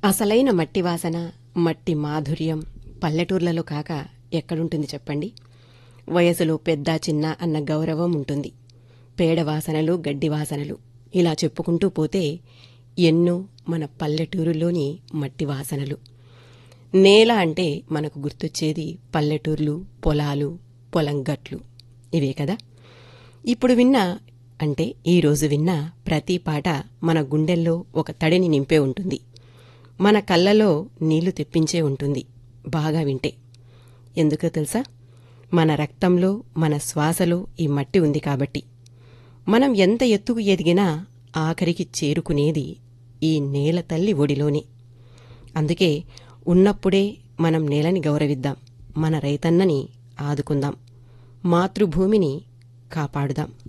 అసలైన మట్టి వాసన మట్టి మాధుర్యం పల్లెటూర్లలో కాక ఎక్కడుంటుంది చెప్పండి వయసులో పెద్ద చిన్న అన్న గౌరవం ఉంటుంది పేడ వాసనలు గడ్డి వాసనలు ఇలా చెప్పుకుంటూ పోతే ఎన్నో మన పల్లెటూరులోని మట్టి వాసనలు నేల అంటే మనకు గుర్తొచ్చేది పల్లెటూర్లు పొలాలు పొలం గట్లు ఇవే కదా ఇప్పుడు విన్న అంటే ఈరోజు విన్న ప్రతి పాట మన గుండెల్లో ఒక తడిని నింపే ఉంటుంది మన కళ్ళలో నీళ్లు తెప్పించే ఉంటుంది బాగా వింటే ఎందుకో తెలుసా మన రక్తంలో మన శ్వాసలో ఈ మట్టి ఉంది కాబట్టి మనం ఎంత ఎత్తుకు ఎదిగినా ఆఖరికి చేరుకునేది ఈ నేల తల్లి ఒడిలోనే అందుకే ఉన్నప్పుడే మనం నేలని గౌరవిద్దాం మన రైతన్నని ఆదుకుందాం మాతృభూమిని కాపాడుదాం